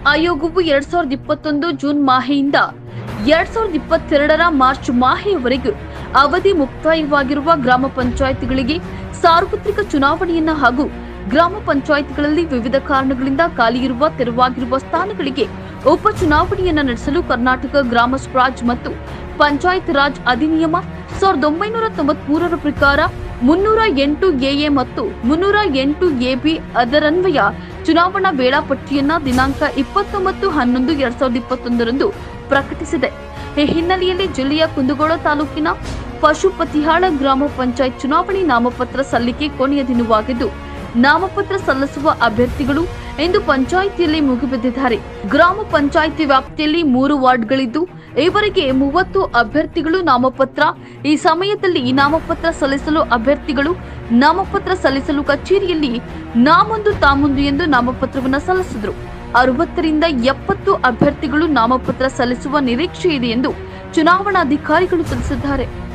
ಆಯೋಗವು ಎರಡ್ ಸಾವಿರದ ಇಪ್ಪತ್ತೊಂದು ಜೂನ್ ಮಾಹೆಯಿಂದ ಎರಡ್ ಸಾವಿರದ ಇಪ್ಪತ್ತೆರಡರ ಮಾರ್ಚ್ ಮಾಹೆಯವರೆಗೂ ಅವಧಿ ಮುಕ್ತಾಯವಾಗಿರುವ ಗ್ರಾಮ ಪಂಚಾಯಿತಿಗಳಿಗೆ ಸಾರ್ವತ್ರಿಕ ಚುನಾವಣೆಯನ್ನ ಹಾಗೂ ಗ್ರಾಮ ಪಂಚಾಯಿತಿಗಳಲ್ಲಿ ವಿವಿಧ ಕಾರಣಗಳಿಂದ ಖಾಲಿ ಇರುವ ತೆರವಾಗಿರುವ ಸ್ಥಾನಗಳಿಗೆ ಉಪಚುನಾವಣೆಯನ್ನ ನಡೆಸಲು ಕರ್ನಾಟಕ ಗ್ರಾಮ ಸ್ವರಾಜ್ ಮತ್ತು ಪಂಚಾಯತ್ ರಾಜ್ ಅಧಿನಿಯಮ ಸಾವಿರದ ಒಂಬೈನೂರ ತೊಂಬತ್ಮೂರರ ಪ್ರಕಾರ ಮುನ್ನೂರ ಎಂಟು ಎಎ ಮತ್ತು ಮುನ್ನೂರ ಎಂಟು ಎಬಿ ಅದರನ್ವಯ ಚುನಾವಣಾ ವೇಳಾಪಟ್ಟಿಯನ್ನ ದಿನಾಂಕ ಇಪ್ಪತ್ತೊಂಬತ್ತು ಹನ್ನೊಂದು ಎರಡ್ ಸಾವಿರದ ಇಪ್ಪತ್ತೊಂದರಂದು ಪ್ರಕಟಿಸಿದೆ ಈ ಹಿನ್ನೆಲೆಯಲ್ಲಿ ಜಿಲ್ಲೆಯ ಕುಂದಗೋಳ ತಾಲೂಕಿನ ಪಶುಪತಿಹಾಳ ಗ್ರಾಮ ಪಂಚಾಯತ್ ಚುನಾವಣೆ ನಾಮಪತ್ರ ಸಲ್ಲಿಕೆ ಕೊನೆಯ ದಿನವಾಗಿದ್ದು ನಾಮಪತ್ರ ಸಲ್ಲಿಸುವ ಅಭ್ಯರ್ಥಿಗಳು ಇಂದು ಪಂಚಾಯಿತಿಯಲ್ಲಿ ಮುಗಿಬಿದ್ದಿದ್ದಾರೆ ಗ್ರಾಮ ಪಂಚಾಯಿತಿ ವ್ಯಾಪ್ತಿಯಲ್ಲಿ ಮೂರು ವಾರ್ಡ್ಗಳಿದ್ದು ಈವರೆಗೆ ಮೂವತ್ತು ಅಭ್ಯರ್ಥಿಗಳು ನಾಮಪತ್ರ ಈ ಸಮಯದಲ್ಲಿ ನಾಮಪತ್ರ ಸಲ್ಲಿಸಲು ಅಭ್ಯರ್ಥಿಗಳು ನಾಮಪತ್ರ ಸಲ್ಲಿಸಲು ಕಚೇರಿಯಲ್ಲಿ ನಾಮೊಂದು ತಾಮೊಂದು ಎಂದು ನಾಮಪತ್ರವನ್ನು ಸಲ್ಲಿಸಿದರು ಅರವತ್ತರಿಂದ ಎಪ್ಪತ್ತು ಅಭ್ಯರ್ಥಿಗಳು ನಾಮಪತ್ರ ಸಲ್ಲಿಸುವ ನಿರೀಕ್ಷೆ ಇದೆ ಎಂದು ಚುನಾವಣಾಧಿಕಾರಿಗಳು ತಿಳಿಸಿದ್ದಾರೆ